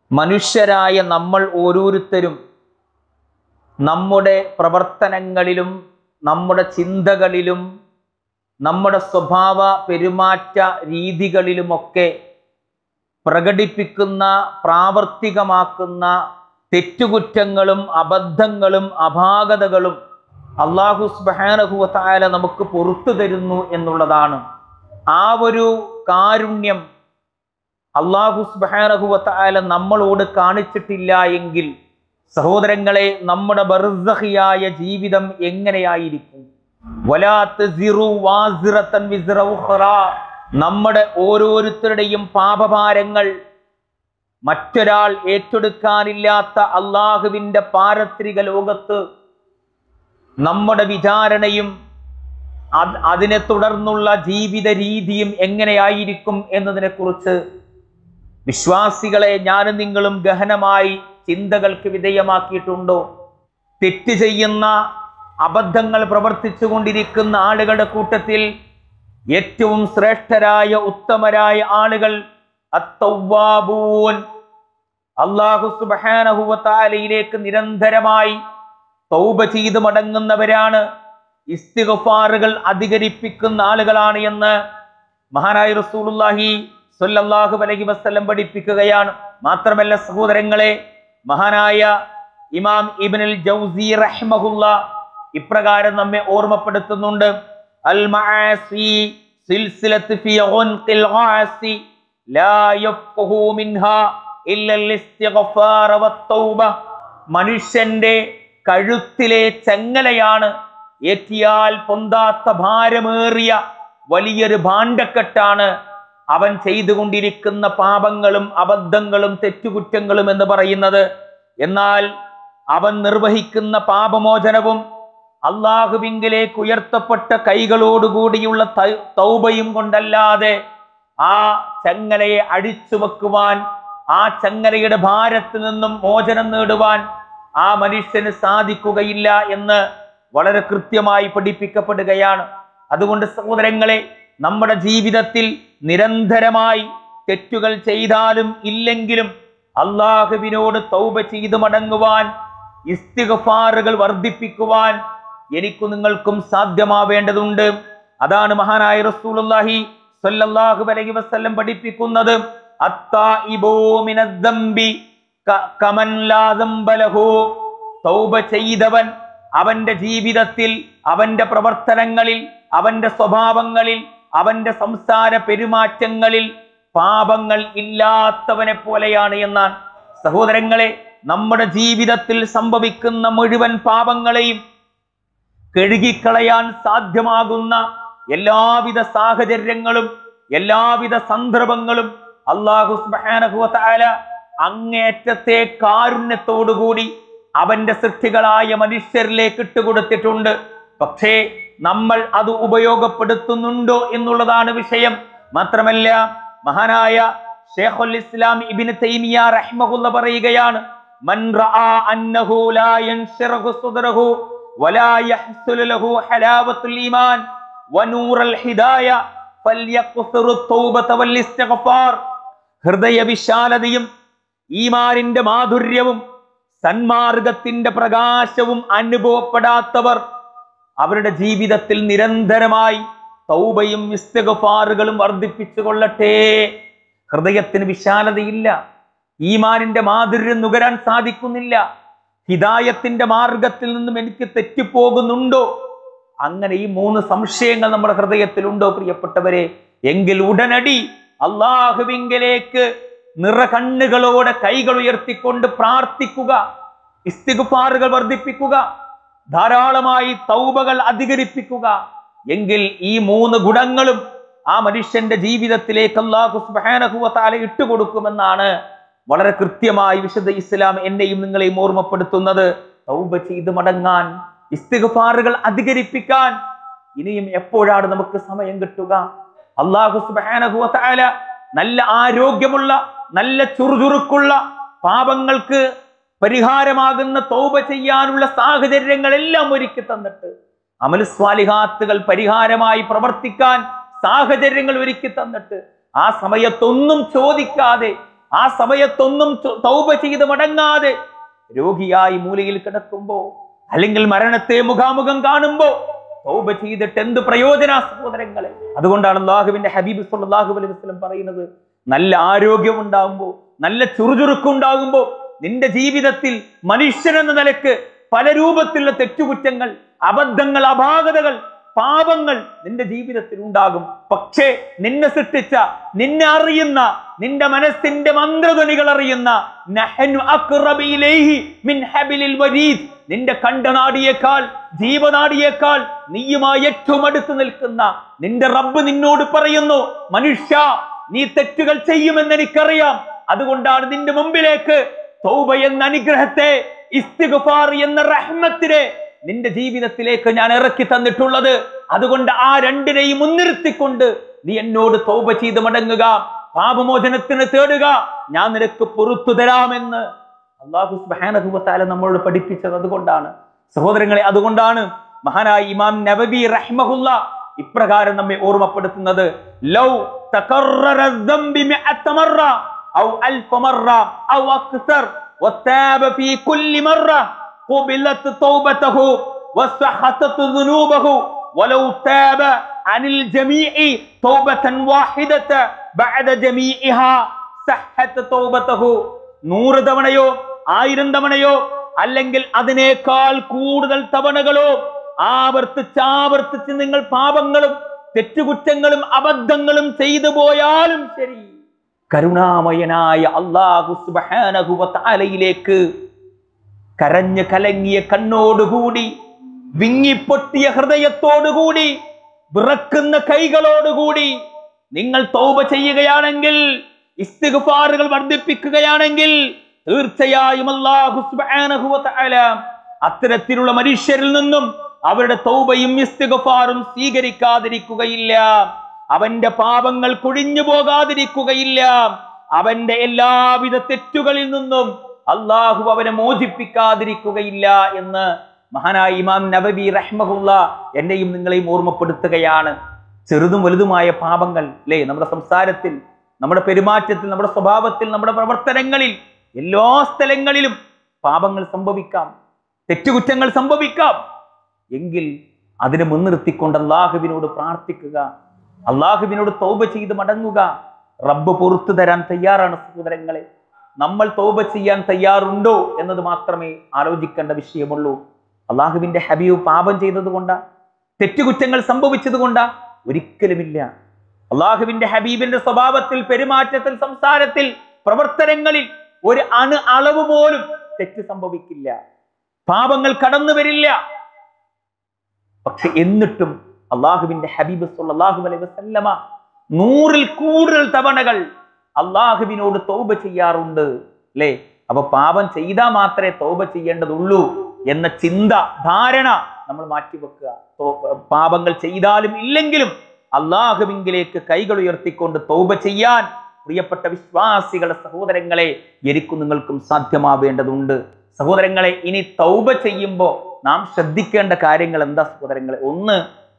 മനുഷ്യരായ നമ്മൾ ഓരോരുത്തരും നമ്മുടെ പ്രവർത്തനങ്ങളിലും നമ്മുടെ ചിന്തകളിലും നമ്മുടെ സ്വഭാവ പെരുമാറ്റ രീതികളിലുമൊക്കെ പ്രകടിപ്പിക്കുന്ന പ്രാവർത്തികമാക്കുന്ന തെറ്റുകുറ്റങ്ങളും അബദ്ധങ്ങളും അപാകതകളും അള്ളാഹു സുബാനഹുവത്തായ നമുക്ക് പുറത്തു തരുന്നു എന്നുള്ളതാണ് ആ ഒരു കാരുണ്യം അള്ളാഹു സുബാനഹുവത്തായ നമ്മളോട് കാണിച്ചിട്ടില്ല എങ്കിൽ സഹോദരങ്ങളെ നമ്മുടെ ബർസഹിയായ ജീവിതം എങ്ങനെയായിരിക്കും വലാത്ത് സിറു വാസിറത്തൻ വിസ്റ ഉഖ്റ. നമ്മുടെ ഓരോരുത്തരുടെയും പാപഭാരങ്ങൾ മറ്റൊരാൾ ഏറ്റെടുക്കാനില്ലാത്ത അള്ളാഹുവിന്റെ പാരത്രിക ലോകത്ത് നമ്മുടെ വിചാരണയും അത് അതിനെ തുടർന്നുള്ള ജീവിത രീതിയും എങ്ങനെയായിരിക്കും എന്നതിനെക്കുറിച്ച് വിശ്വാസികളെ ഞാനും നിങ്ങളും ഗഹനമായി ചിന്തകൾക്ക് വിധേയമാക്കിയിട്ടുണ്ടോ തെറ്റ് ചെയ്യുന്ന അബദ്ധങ്ങൾ പ്രവർത്തിച്ചു കൊണ്ടിരിക്കുന്ന ആളുകളുടെ കൂട്ടത്തിൽ ഏറ്റവും ശ്രേഷ്ഠരായ ഉത്തമരായ ആളുകൾ അത്തൗവാബൂൻ അള്ളാഹു സുബാനഹുവത്താലയിലേക്ക് നിരന്തരമായി തൗബ ചെയ്ത് മടങ്ങുന്നവരാണ് ഇസ്തിഗഫാറുകൾ അധികരിപ്പിക്കുന്ന ആളുകളാണ് എന്ന് മഹാനായ റസൂലുള്ളാഹി സ്വല്ലല്ലാഹു അലൈഹി വസല്ലം പഠിപ്പിക്കുകയാണ് മാത്രമല്ല സഹോദരങ്ങളെ മഹാനായ ഇമാം ഇബ്നുൽ ജൗസി റഹ്മഹുല്ല ഇപ്രകാരം നമ്മെ ഓർമ്മപ്പെടുത്തുന്നുണ്ട് അൽ മആസി സിൽസിലത്ത് ഫി ഉൻഖിൽ ആസി ലാ യഫ്ഖഹു മിൻഹാ ഇല്ല അൽ ഇസ്തിഗ്ഫാർ വത്തൗബ മനുഷ്യന്റെ കഴുത്തിലെ ചെങ്ങലയാണ് ഏറ്റിയാൽ പൊന്താത്ത ഭാരമേറിയ വലിയൊരു ഭാണ്ഡക്കെട്ടാണ് അവൻ ചെയ്തുകൊണ്ടിരിക്കുന്ന പാപങ്ങളും അബദ്ധങ്ങളും തെറ്റുകുറ്റങ്ങളും എന്ന് പറയുന്നത് എന്നാൽ അവൻ നിർവഹിക്കുന്ന പാപമോചനവും അള്ളാഹുവിങ്കിലേക്ക് ഉയർത്തപ്പെട്ട കൈകളോടുകൂടിയുള്ള ത- തൗബയും കൊണ്ടല്ലാതെ ആ ചങ്ങലയെ അടിച്ചു വെക്കുവാൻ ആ ചങ്ങലയുടെ ഭാരത്തിൽ നിന്നും മോചനം നേടുവാൻ ആ മനുഷ്യന് സാധിക്കുകയില്ല എന്ന് വളരെ കൃത്യമായി പഠിപ്പിക്കപ്പെടുകയാണ് അതുകൊണ്ട് സഹോദരങ്ങളെ നമ്മുടെ ജീവിതത്തിൽ നിരന്തരമായി തെറ്റുകൾ ചെയ്താലും ഇല്ലെങ്കിലും അള്ളാഹുവിനോട് തൗബ ചെയ്ത് മടങ്ങുവാൻ ഇസ്തിഗഫാറുകൾ വർദ്ധിപ്പിക്കുവാൻ എനിക്കു നിങ്ങൾക്കും സാധ്യമാവേണ്ടതുണ്ട് അതാണ് മഹാനായ റസൂലുള്ളാഹി സ്വല്ലല്ലാഹു അലൈഹി വസല്ലം പഠിപ്പിക്കുന്നത് അത്തായിബൂ മിനദ്ദംബി ക- കമൻ ലാ ദംബ ലഹു. തൗബ ചെയ്തവൻ അവന്റെ ജീവിതത്തിൽ അവന്റെ പ്രവർത്തനങ്ങളിൽ അവന്റെ സ്വഭാവങ്ങളിൽ അവന്റെ സംസാര പെരുമാറ്റങ്ങളിൽ പാപങ്ങൾ ഇല്ലാത്തവനെ പോലെയാണ് എന്നാണ് സഹോദരങ്ങളെ നമ്മുടെ ജീവിതത്തിൽ സംഭവിക്കുന്ന മുഴുവൻ പാപങ്ങളെയും കഴുകിക്കളയാൻ സാധ്യമാകുന്ന എല്ലാവിധ സാഹചര്യങ്ങളും എല്ലാവിധ സന്ദർഭങ്ങളും അള്ളാഹു സുബ്ഹാനഹു വതആല അങ്ങേറ്റത്തെ കാരുണ്യത്തോടുകൂടി അവന്റെ സൃഷ്ടികളായ മനുഷ്യരിലേക്ക് ഇട്ടുകൊടുത്തിട്ടുണ്ട് പക്ഷേ നമ്മൾ അത് ഉപയോഗപ്പെടുത്തുന്നുണ്ടോ എന്നുള്ളതാണ് വിഷയം മാത്രമല്ല മഹാനായ ഷേഖുൽ ഇസ്ലാം ഇബ്നു തൈമിയ റഹ്മഹുല്ല പറയുകയാണ് മൻ റആ അന്നഹു ലാ യൻശറഹു സുദ്റഹു വലാ യഹ്സുലു ലഹു ഹലാവത്തുൽ ഈമാൻ വനൂറൽ ഹിദായ ഫൽയഖ്സുറു തൗബത വൽ ഇസ്തിഗ്ഫാർ ഹൃദയ വിശാലതയും ഈമാനിന്റെ മാധുര്യവും സന്മാർഗത്തിന്റെ പ്രകാശവും അനുഭവപ്പെടാത്തവർ അവരുടെ ജീവിതത്തിൽ നിരന്തരമായി തൗബയും ഇസ്തിഗ്ഫാറുകളും വർദ്ധിപ്പിച്ചു കൊള്ളട്ടെ ഹൃദയത്തിന് വിശാലതയില്ല ഈമാനിന്റെ മാധുര്യം നുകരാൻ സാധിക്കുന്നില്ല ഹിദായത്തിന്റെ മാർഗത്തിൽ നിന്നും എനിക്ക് തെറ്റിപ്പോകുന്നുണ്ടോ അങ്ങനെ ഈ മൂന്ന് സംശയങ്ങൾ നമ്മുടെ ഹൃദയത്തിലുണ്ടോ പ്രിയപ്പെട്ടവരെ എങ്കിൽ ഉടനടി അള്ളാഹുവിങ്കലേക്ക് നിറകണ്ണുകളോടെ കൈകൾ ഉയർത്തിക്കൊണ്ട് പ്രാർത്ഥിക്കുക ഇസ്തിഗ്ഫാറുകൾ വർദ്ധിപ്പിക്കുക ധാരാളമായി തൗബകൾ അധികരിപ്പിക്കുക എങ്കിൽ ഈ മൂന്ന് ഗുണങ്ങളും ആ മനുഷ്യന്റെ ജീവിതത്തിലേക്ക് അള്ളാഹു സുബ്ഹാനഹു വ തആല ഇട്ടുകൊടുക്കുമെന്നാണ് വളരെ കൃത്യമായി വിശുദ്ധ ഇസ്ലാം എന്നെയും നിങ്ങളെയും ഓർമ്മപ്പെടുത്തുന്നത് തൗബ ചെയ്ത് മടങ്ങാൻ ഇസ്തിഗ്ഫാറുകൾ അധികരിപ്പിക്കാൻ ഇനിയും എപ്പോഴാണ് നമുക്ക് സമയം കിട്ടുക അള്ളാഹു സുബ്ഹാനഹു വ തആല നല്ല ആരോഗ്യമുള്ള നല്ല ചുറുചുറുക്കുള്ള പാപങ്ങൾക്ക് പരിഹാരമാകുന്ന തൗബ ചെയ്യാനുള്ള സാഹചര്യങ്ങളെല്ലാം ഒരുക്കി തന്നിട്ട് അമൽ സ്വാലിഹാത്തുകൾ പരിഹാരമായി പ്രവർത്തിക്കാൻ സാഹചര്യങ്ങൾ ഒരുക്കി തന്നിട്ട് ആ സമയത്തൊന്നും ചോദിക്കാതെ ആ സമയത്തൊന്നും ത- തൗബ ചെയ്ത് മടങ്ങാതെ രോഗിയായി മൂലയിൽ കിടക്കുമ്പോ അല്ലെങ്കിൽ മരണത്തെ മുഖാമുഖം കാണുമ്പോ തൗബ ചെയ്തിട്ട് എന്ത് പ്രയോജന സഹോദരങ്ങളെ അതുകൊണ്ടാണ് അള്ളാഹുവിന്റെ ഹബീബ് സല്ലല്ലാഹു അലൈഹി വസല്ലം പറയുന്നത് നല്ല ആരോഗ്യം ഉണ്ടാകുമ്പോൾ നല്ല ചുറുചുറുക്കുണ്ടാകുമ്പോൾ നിന്റെ ജീവിതത്തിൽ മനുഷ്യൻ എന്ന നിലക്ക് പല രൂപത്തിലുള്ള തെറ്റുകുറ്റങ്ങൾ അബദ്ധങ്ങൾ അപാകതകൾ പാപങ്ങൾ നിന്റെ ജീവിതത്തിൽ ഉണ്ടാകും പക്ഷേ നിന്നെ സൃഷ്ടിച്ച നിന്നെ അറിയുന്ന നിന്റെ മനസ്സിന്റെ മന്ത്രധ്വനികൾ അറിയുന്ന നഹ്നു അഖ്റബു ഇലൈഹി മിൻ ഹബിലിൽ വരീദ് നിന്റെ കണ്ടനാടിയേക്കാൾ ജീവനാടിയേക്കാൾ നീയുമായി ഏറ്റവും അടുത്ത് നിൽക്കുന്ന നിന്റെ റബ്ബ് നിന്നോട് പറയുന്നു മനുഷ്യ നീ തെറ്റുകൾ ചെയ്യുമെന്ന് എനിക്കറിയാം അതുകൊണ്ടാണ് നിന്റെ മുമ്പിലേക്ക് തൗബ എന്ന അനുഗ്രഹത്തെ ഇസ്തിഗ്ഫാർ എന്ന റഹ്മത്തിനെ നിന്റെ ജീവിതത്തിലേക്ക് ഞാൻ ഇറക്കി തന്നിട്ടുള്ളത് അതുകൊണ്ട് ആ രണ്ടിനെയും മുൻനിർത്തിക്കൊണ്ട് നീ എന്നോട് തൗബ ചെയ്ത് മടങ്ങുക പാപമോചനത്തിന് തേടുക ഞാൻ നിനക്ക് പൊറത്തു തരാമെന്ന് അള്ളാഹു സുബ്ഹാനഹു വ തആല നമ്മളോട് പഠിപ്പിച്ചത് അതുകൊണ്ടാണ് സഹോദരങ്ങളെ അതുകൊണ്ടാണ് മഹാനായ ഇമാം നബവി റഹ്മഹുല്ല ഇപ്രകാരം നമ്മെ ഓർമ്മപ്പെടുത്തുന്നത് ലൗ തകററ الذنب مئة مرة أو ألف مرة أو أكثر وتاب في كل مرة قبلت توبته وسحطت ذنوبه ولو تاب عن الجميع توبة واحدة بعد جميعها സഹത്ത് തൗബതഹു നൂറ് തവണയോ ആയിരം തവണയോ അല്ലെങ്കിൽ അതിനേക്കാൾ കൂടുതൽ തവണകളോ ആവർത്തിച്ച് ആവർത്തിച്ച് നിങ്ങൾ പാപങ്ങളും തെറ്റുകുറ്റങ്ങളും അബദ്ധങ്ങളും ചെയ്തു പോയാലും ശരി കരുണാമയനായ അള്ളാഹു സുബ്ഹാനഹു വ തആലയിലേക്ക് കരഞ്ഞ് കലങ്ങിയ കണ്ണോടുകൂടി വിങ്ങിപ്പൊട്ടിയ ഹൃദയത്തോടുകൂടി വിറക്കുന്ന കൈകളോടുകൂടി നിങ്ങൾ തൗബ ചെയ്യുകയാണെങ്കിൽ ഇസ്തിഗ്ഫാറുകൾ വർദ്ധിപ്പിക്കുകയാണെങ്കിൽ തീർച്ചയായും അല്ലാഹു സുബ്ഹാനഹു വ തആല അത്തരത്തിലുള്ള മനുഷ്യരിൽ നിന്നും അവരുടെ തൗബയും ഇസ്തിഗ്ഫാറും സ്വീകരിക്കാതിരിക്കുകയില്ല അവന്റെ പാപങ്ങൾ കുഴിഞ്ഞു പോകാതിരിക്കുകയില്ല അവന്റെ എല്ലാവിധ തെറ്റുകളിൽ നിന്നും അള്ളാഹു അവനെ മോചിപ്പിക്കാതിരിക്കുകയില്ല എന്ന് മഹാനായ ഇമാം നബവി റഹ്മഹുല്ല എന്നെയും നിങ്ങളെയും ഓർമ്മപ്പെടുത്തുകയാണ് ചെറുതും വലുതുമായ പാപങ്ങൾ അല്ലേ നമ്മുടെ സംസാരത്തിൽ നമ്മുടെ പെരുമാറ്റത്തിൽ നമ്മുടെ സ്വഭാവത്തിൽ നമ്മുടെ പ്രവർത്തനങ്ങളിൽ എല്ലാ സ്ഥലങ്ങളിലും പാപങ്ങൾ സംഭവിക്കാം തെറ്റുകുറ്റങ്ങൾ സംഭവിക്കാം എങ്കിൽ അതിനെ മുൻനിർത്തിക്കൊണ്ട് അള്ളാഹുവിനോട് പ്രാർത്ഥിക്കുക അള്ളാഹുവിനോട് തൗബ ചെയ്ത് മടങ്ങുക റബ്ബ് പുറത്തു തരാൻ തയ്യാറാണ് സഹോദരങ്ങളെ നമ്മൾ തൗബ ചെയ്യാൻ തയ്യാറുണ്ടോ എന്നത് മാത്രമേ ആലോചിക്കേണ്ട വിഷയമുള്ളൂ അള്ളാഹുവിന്റെ ഹബീബ് പാപം ചെയ്തത് കൊണ്ടാ തെറ്റുകുറ്റങ്ങൾ സംഭവിച്ചത് കൊണ്ടാ ഒരിക്കലുമില്ല അള്ളാഹുവിന്റെ ഹബീബിന്റെ സ്വഭാവത്തിൽ പെരുമാറ്റത്തിൽ സംസാരത്തിൽ പ്രവർത്തനങ്ങളിൽ ഒരു അണു അളവ് പോലും തെറ്റ് സംഭവിക്കില്ല പാപങ്ങൾ കടന്നു വരില്ല പക്ഷെ എന്നിട്ടും അള്ളാഹുവിന്റെ ഹബീബ് സല്ലല്ലാഹു അലൈഹി വസല്ലമ നൂറിൽ കൂടുതൽ തവണകൾ അള്ളാഹുവിനോട് തൗബ ചെയ്യാറുണ്ട് അല്ലേ അപ്പൊ പാപം ചെയ്താൽ മാത്രമേ തൗബ ചെയ്യേണ്ടതുള്ളൂ എന്ന ചിന്ത ധാരണ നമ്മൾ മാറ്റിവെക്കുക തോ- പാപങ്ങൾ ചെയ്താലും ഇല്ലെങ്കിലും അള്ളാഹുവിങ്കിലേക്ക് കൈകൾ ഉയർത്തിക്കൊണ്ട് തൗബ ചെയ്യാൻ പ്രിയപ്പെട്ട വിശ്വാസികളെ സഹോദരങ്ങളെ എനിക്കും നിങ്ങൾക്കും സാധ്യമാവേണ്ടതുണ്ട് സഹോദരങ്ങളെ ഇനി തൗബ ചെയ്യുമ്പോൾ നാം ശ്രദ്ധിക്കേണ്ട കാര്യങ്ങൾ എന്താ സഹോദരങ്ങളെ ഒന്ന്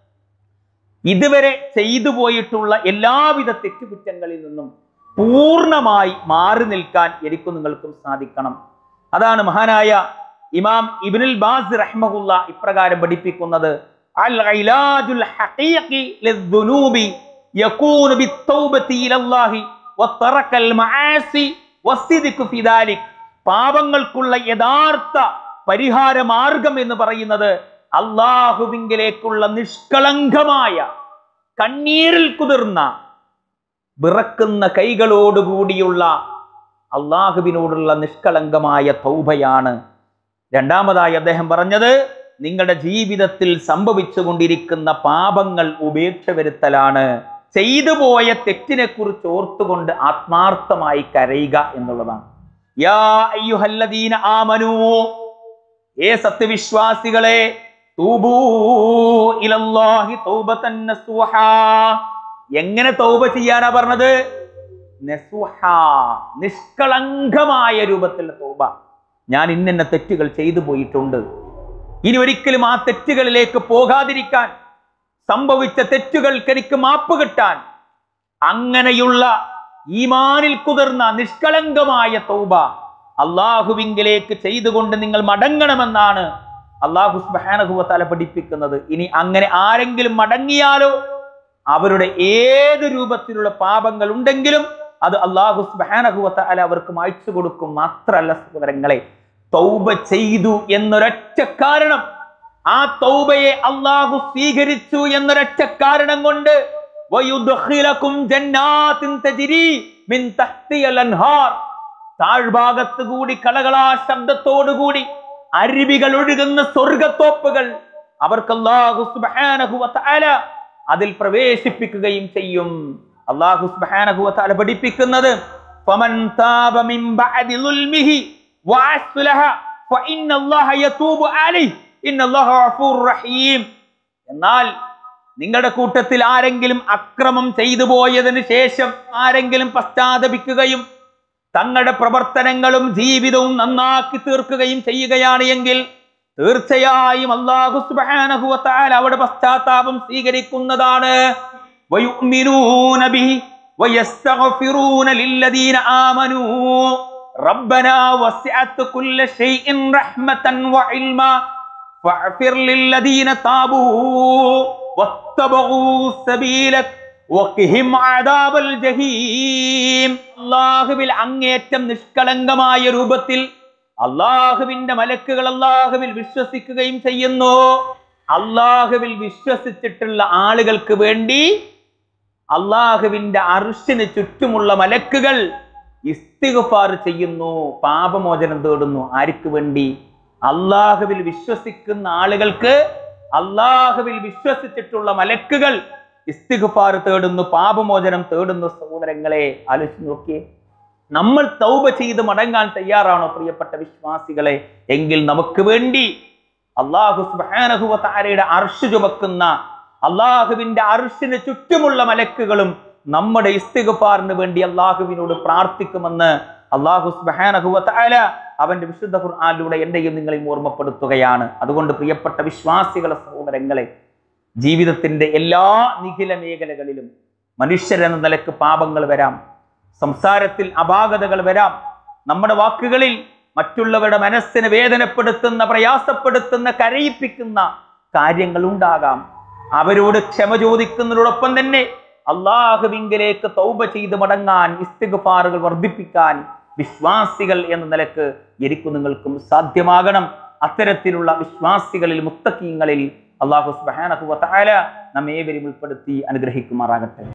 ഇതുവരെ ചെയ്തു പോയിട്ടുള്ള എല്ലാവിധ തെറ്റുകുറ്റങ്ങളിൽ നിന്നും പൂർണ്ണമായി മാറി നിൽക്കാൻ എനിക്കും നിങ്ങൾക്കും സാധിക്കണം അതാണ് മഹാനായ ഇമാം ഇബ്നുൽ ബാസ് റഹ്മഹുല്ല ഇപ്രകാരം പഠിപ്പിക്കുന്നത് അൽ ഇലാജുൽ ഹഖീഖി ലിദ്ദുനൂബി യകൂനു ബിത്തൗബതി ഇലല്ലാഹി വതറക്കൽ മആസി വസ്സിദ്ഖു ഫി ദാലിക് പാപങ്ങൾക്കുള്ള യഥാർത്ഥ പരിഹാര മാർഗം എന്ന് പറയുന്നത് അള്ളാഹുവിങ്കിലേക്കുള്ള നിഷ്കളങ്കമായ കണ്ണീരിൽ കുതിർന്ന വിറക്കുന്ന കൈകളോടുകൂടിയുള്ള അള്ളാഹുവിനോടുള്ള നിഷ്കളങ്കമായ തൗബയാണ് രണ്ടാമതായി അദ്ദേഹം പറഞ്ഞത് നിങ്ങളുടെ ജീവിതത്തിൽ സംഭവിച്ചു കൊണ്ടിരിക്കുന്ന പാപങ്ങൾ ഉപേക്ഷ വരുത്തലാണ് ചെയ്തു പോയ തെറ്റിനെ കുറിച്ച് ഓർത്തുകൊണ്ട് ആത്മാർത്ഥമായി കരയുക എന്നുള്ളതാണ് യാ അയ്യുഹല്ലദീന ആമനൂ ഏ സത്യവിശ്വാസികളെ തൂബൂ ഇലല്ലാഹി തൗബതൻ നസുഹാ എങ്ങനെ തൗബ ചെയ്യാനാ പറഞ്ഞത് നസുഹാ നിഷ്കളങ്കമായ രൂപത്തിലുള്ള തൗബ ഞാൻ ഇന്നെന്ന തെറ്റുകൾ ചെയ്തു പോയിട്ടുണ്ട് ഇനി ഒരിക്കലും ആ തെറ്റുകളിലേക്ക് പോകാതിരിക്കാൻ സംഭവിച്ച തെറ്റുകൾക്ക് എനിക്ക് മാപ്പ് കിട്ടാൻ അങ്ങനെയുള്ള ഈമാനിൽ കുതിർന്ന നിഷ്കളങ്കമായ തൗബ അള്ളാഹുവിങ്കിലേക്ക് ചെയ്തുകൊണ്ട് നിങ്ങൾ മടങ്ങണമെന്നാണ് അള്ളാഹു സുബാനഹുവത്താല പഠിപ്പിക്കുന്നത് ഇനി അങ്ങനെ ആരെങ്കിലും മടങ്ങിയാലോ അവരുടെ ഏത് രൂപത്തിലുള്ള പാപങ്ങൾ ഉണ്ടെങ്കിലും അത് അള്ളാഹു സുബാനഹുവത്താല അവർക്ക് മായ്ച്ചു കൊടുക്കും മാത്രല്ല സഹോദരങ്ങളെ തൗബ ചെയ്തു എന്നൊരൊറ്റ കാരണം ആ തൗബയെ അള്ളാഹു സ്വീകരിച്ചു എന്നൊരൊറ്റ കാരണം കൊണ്ട് വയുദ്ഖിലകും ജന്നാത്തിൻ തജ്രി മിൻ തഹ്തിയൽ അൻഹാർ താഴ്ഭാഗത്ത് കൂടി കളകളാ ശബ്ദത്തോടുകൂടി അരുവികൾ ഒഴുകുന്ന സ്വർഗത്തോപ്പുകൾ അവർക്ക് അല്ലാഹു സുബ്ഹാനഹു വതആല അതിൽ പ്രവേശിപ്പിക്കുകയും ചെയ്യും അല്ലാഹു സുബ്ഹാനഹു വതആല പഠിപ്പിക്കുന്നത് ഫമൻ താബ മിൻ ബഅദി ളുൽമിഹി വഅസ്ലഹ ഫഇന്നല്ലാഹ യതൂബു അലൈഹി ഇന്നല്ലാഹു ഗഫൂറുർ റഹീം എന്നാൽ നിങ്ങളുടെ കൂട്ടത്തിൽ ആരെങ്കിലും അക്രമം ചെയ്തു പോയതിനു ശേഷം ആരെങ്കിലും പശ്ചാത്തപിക്കുകയും തങ്ങളുടെ പ്രവർത്തനങ്ങളും ജീവിതവും നന്നാക്കി തീർക്കുകയും ചെയ്യുകയാണ് എങ്കിൽ തീർച്ചയായും അള്ളാഹു സുബ്ഹാനഹു വ തആല അവിടെ പശ്ചാത്താപം സ്വീകരിക്കുന്നതാണ് വയുഅ്മിനൂന ബിഹി വയസ്തഗ്ഫിറൂന ലില്ലദീന ആമനൂ റബ്ബനാ വസിഅത് കുല്ല ഷൈഇൻ റഹ്മതൻ വഇൽമ ഫഅഫിർ ലില്ലദീന താബൂ വത്തബഊ സബീലക് വഖിഹിം അദാബൽ ജഹീം അല്ലാഹുവിൽ അങ്ങേറ്റം നിഷ്കളങ്കമായ രൂപത്തിൽ അള്ളാഹുവിന്റെ മലക്കുകൾ അള്ളാഹുവിൽ വിശ്വസിക്കുകയും ചെയ്യുന്നു അള്ളാഹുവിൽ വിശ്വസിച്ചിട്ടുള്ള ആളുകൾക്ക് വേണ്ടി അള്ളാഹുവിന്റെ അർഷിന് ചുറ്റുമുള്ള മലക്കുകൾ ഇസ്തിഗ്ഫാർ ചെയ്യുന്നു പാപമോചനം തേടുന്നു ആർക്ക് വേണ്ടി അള്ളാഹുവിൽ വിശ്വസിക്കുന്ന ആളുകൾക്ക് അള്ളാഹുവിൽ വിശ്വസിച്ചിട്ടുള്ള മലക്കുകൾ ഇസ്തിഗ്ഫാർ തേടുന്നു പാപമോചനം തേടുന്നു സഹോദരങ്ങളെ ആലോചിച്ച് നോക്കിയേ നമ്മൾ തൗബ ചെയ്ത് മടങ്ങാൻ തയ്യാറാണോ പ്രിയപ്പെട്ട വിശ്വാസികളെ എങ്കിൽ നമുക്ക് വേണ്ടി അള്ളാഹു സുബ്ഹാനഹു താരയുടെ അർഷ് ചുമക്കുന്ന അള്ളാഹുവിന്റെ അർഷിന് ചുറ്റുമുള്ള മലക്കുകളും നമ്മുടെ ഇസ്തിഗ്ഫാറിന് വേണ്ടി അള്ളാഹുവിനോട് പ്രാർത്ഥിക്കുമെന്ന് അള്ളാഹു സുബ്ഹാനഹു താല അവന്റെ വിശുദ്ധ ഖുർആനിലൂടെ എന്റെയും നിങ്ങളെയും ഓർമ്മപ്പെടുത്തുകയാണ് അതുകൊണ്ട് പ്രിയപ്പെട്ട വിശ്വാസികളെ സഹോദരങ്ങളെ ജീവിതത്തിന്റെ എല്ലാ നിഖില മേഖലകളിലും മനുഷ്യരെന്ന നിലക്ക് പാപങ്ങൾ വരാം സംസാരത്തിൽ അപാകതകൾ വരാം നമ്മുടെ വാക്കുകളിൽ മറ്റുള്ളവരുടെ മനസ്സിനെ വേദനപ്പെടുത്തുന്ന പ്രയാസപ്പെടുത്തുന്ന കരയിപ്പിക്കുന്ന കാര്യങ്ങൾ ഉണ്ടാകാം അവരോട് ക്ഷമ ചോദിക്കുന്നതിനോടൊപ്പം തന്നെ അള്ളാഹുവിങ്കിലേക്ക് തൗബ ചെയ്ത് മടങ്ങാൻ ഇസ്തിഗ്ഫാറുകൾ വർദ്ധിപ്പിക്കാൻ വിശ്വാസികൾ എന്ന നിലക്ക് എനിക്കും നിങ്ങൾക്കും സാധ്യമാകണം അത്തരത്തിലുള്ള വിശ്വാസികളിൽ മുത്തക്കീങ്ങളിൽ അള്ളാഹു സുബ്ഹാനഹു വ തആല നമ്മേവരും ഉൾപ്പെടുത്തി അനുഗ്രഹിക്കുമാറാകട്ടെ